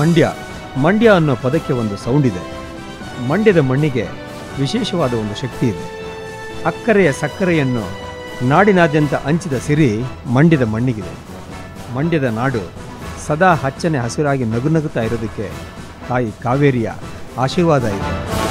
ಮಂಡ್ಯ ಮಂಡ್ಯ ಅನ್ನೋ ಪದಕ್ಕೆ ಒಂದು ಸೌಂಡ್ ಇದೆ ಮಂಡ್ಯದ ಮಣ್ಣಿಗೆ ವಿಶೇಷವಾದ ಒಂದು ಶಕ್ತಿ ಇದೆ ಅಕ್ಕರೆಯ ಸಕ್ಕರೆಯನ್ನು ನಾಡಿನಾದ್ಯಂತ ಹಂಚಿದ ಸಿರಿ ಮಂಡ್ಯದ ಮಣ್ಣಿಗಿದೆ ಮಂಡ್ಯದ ನಾಡು ಸದಾ ಹಚ್ಚನೆ ಹಸಿರಾಗಿ ನಗುನಗುತ್ತಾ ಇರೋದಕ್ಕೆ ತಾಯಿ ಕಾವೇರಿಯ ಆಶೀರ್ವಾದ ಇದೆ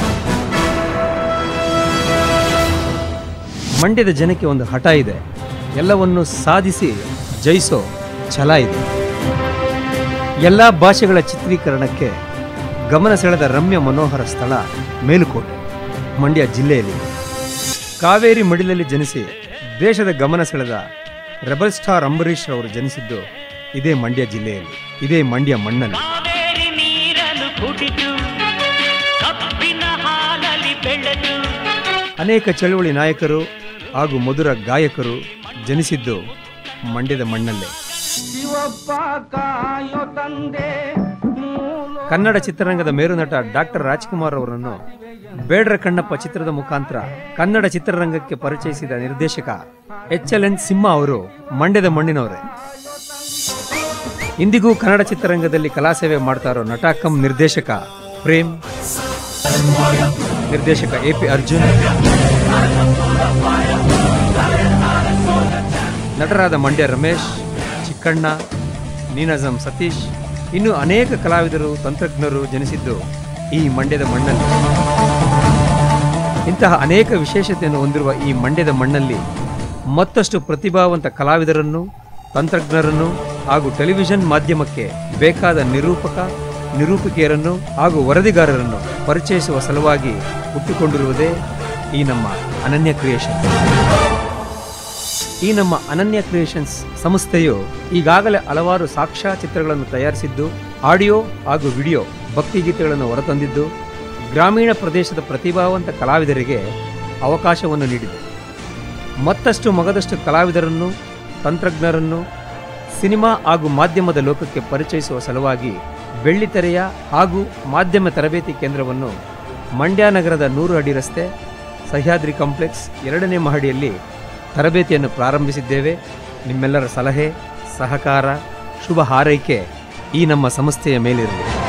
ಮಂಡ್ಯದ ಜನಕ್ಕೆ ಒಂದು ಹಠ ಇದೆ ಎಲ್ಲವನ್ನು ಸಾಧಿಸಿ ಜಯಿಸೋ ಛಲ ಇದೆ ಎಲ್ಲ ಭಾಷೆಗಳ ಚಿತ್ರೀಕರಣಕ್ಕೆ ಗಮನ ಸೆಳೆದ ರಮ್ಯ ಮನೋಹರ ಸ್ಥಳ ಮೇಲುಕೋಟೆ ಮಂಡ್ಯ ಜಿಲ್ಲೆಯಲ್ಲಿ ಕಾವೇರಿ ಮಡಿಲಲ್ಲಿ ಜನಿಸಿ ದೇಶದ ಗಮನ ಸೆಳೆದ ರೆಬಲ್ ಸ್ಟಾರ್ ಅಂಬರೀಷ್ ಅವರು ಜನಿಸಿದ್ದು ಇದೇ ಮಂಡ್ಯ ಜಿಲ್ಲೆಯಲ್ಲಿ ಇದೇ ಮಂಡ್ಯ ಮಣ್ಣಲ್ಲಿ ಕಾವೇರಿ ನೀರನ್ನು ಕುಡಿದು ಕಬ್ಬಿನ ಹಾಲಲ್ಲಿ ಬೆಳೆದು ಅನೇಕ ಚಳುವಳಿ ನಾಯಕರು ಹಾಗೂ ಮಧುರ ಗಾಯಕರು ಜನಿಸಿದ್ದು ಮಂಡ್ಯದ ಮಣ್ಣಲ್ಲೇ ಕನ್ನಡ ಚಿತ್ರರಂಗದ ಮೇರುನಟ ಡಾಕ್ಟರ್ ರಾಜ್ಕುಮಾರ್ ಅವರನ್ನು ಬೇಡ್ರ ಕಣ್ಣಪ್ಪ ಚಿತ್ರದ ಮುಖಾಂತರ ಕನ್ನಡ ಚಿತ್ರರಂಗಕ್ಕೆ ಪರಿಚಯಿಸಿದ ನಿರ್ದೇಶಕ ಎಚ್ ಎಲ್ ಎನ್ ಸಿಂಹ ಅವರು ಮಂಡ್ಯದ ಮಣ್ಣಿನವರೇ ಇಂದಿಗೂ ಕನ್ನಡ ಚಿತ್ರರಂಗದಲ್ಲಿ ಕಲಾಸೇವೆ ಮಾಡ್ತಾ ಇರೋ ನಟ ಕಮ್ ನಿರ್ದೇಶಕ ಪ್ರೇಮ್ ನಿರ್ದೇಶಕ ಎ ಪಿ ಅರ್ಜುನ್ ನಟರಾದ ಮಂಡ್ಯ ರಮೇಶ್ ಚಿಕ್ಕಣ್ಣ ನೀನಜಂ ಸತೀಶ್ ಇನ್ನು ಅನೇಕ ಕಲಾವಿದರು ತಂತ್ರಜ್ಞರು ಜನಿಸಿದ್ದು ಈ ಮಂಡ್ಯದ ಮಣ್ಣಲ್ಲಿ ಇಂತಹ ಅನೇಕ ವಿಶೇಷತೆಯನ್ನು ಹೊಂದಿರುವ ಈ ಮಂಡ್ಯದ ಮಣ್ಣಲ್ಲಿ ಮತ್ತಷ್ಟು ಪ್ರತಿಭಾವಂತ ಕಲಾವಿದರನ್ನು ತಂತ್ರಜ್ಞರನ್ನು ಹಾಗೂ ಟೆಲಿವಿಷನ್ ಮಾಧ್ಯಮಕ್ಕೆ ಬೇಕಾದ ನಿರೂಪಕ ನಿರೂಪಿಕೆಯರನ್ನು ಹಾಗೂ ವರದಿಗಾರರನ್ನು ಪರಿಚಯಿಸುವ ಸಲುವಾಗಿ ಹುಟ್ಟಿಕೊಂಡಿರುವುದೇ ಈ ನಮ್ಮ ಅನನ್ಯ ಕ್ರಿಯೇಷನ್ ಈ ನಮ್ಮ ಅನನ್ಯ ಕ್ರಿಯೇಷನ್ಸ್ ಸಂಸ್ಥೆಯು ಈಗಾಗಲೇ ಹಲವಾರು ಸಾಕ್ಷ್ಯ ಚಿತ್ರಗಳನ್ನು ತಯಾರಿಸಿದ್ದು ಆಡಿಯೋ ಹಾಗೂ ವಿಡಿಯೋ ಭಕ್ತಿಗೀತೆಗಳನ್ನು ಹೊರತಂದಿದ್ದು ಗ್ರಾಮೀಣ ಪ್ರದೇಶದ ಪ್ರತಿಭಾವಂತ ಕಲಾವಿದರಿಗೆ ಅವಕಾಶವನ್ನು ನೀಡಿದೆ ಮತ್ತಷ್ಟು ಮಗದಷ್ಟು ಕಲಾವಿದರನ್ನು ತಂತ್ರಜ್ಞರನ್ನು ಸಿನಿಮಾ ಹಾಗೂ ಮಾಧ್ಯಮದ ಲೋಕಕ್ಕೆ ಪರಿಚಯಿಸುವ ಸಲುವಾಗಿ ಬೆಳ್ಳಿತೆರೆಯ ಹಾಗೂ ಮಾಧ್ಯಮ ತರಬೇತಿ ಕೇಂದ್ರವನ್ನು ಮಂಡ್ಯ ನಗರದ ನೂರು ಅಡಿ ರಸ್ತೆ ಸಹ್ಯಾದ್ರಿ ಕಾಂಪ್ಲೆಕ್ಸ್ ಎರಡನೇ ಮಹಡಿಯಲ್ಲಿ ತರಬೇತಿಯನ್ನು ಪ್ರಾರಂಭಿಸಿದ್ದೇವೆ ನಿಮ್ಮೆಲ್ಲರ ಸಲಹೆ ಸಹಕಾರ ಶುಭ ಹಾರೈಕೆ ಈ ನಮ್ಮ ಸಂಸ್ಥೆಯ ಮೇಲಿರಲಿ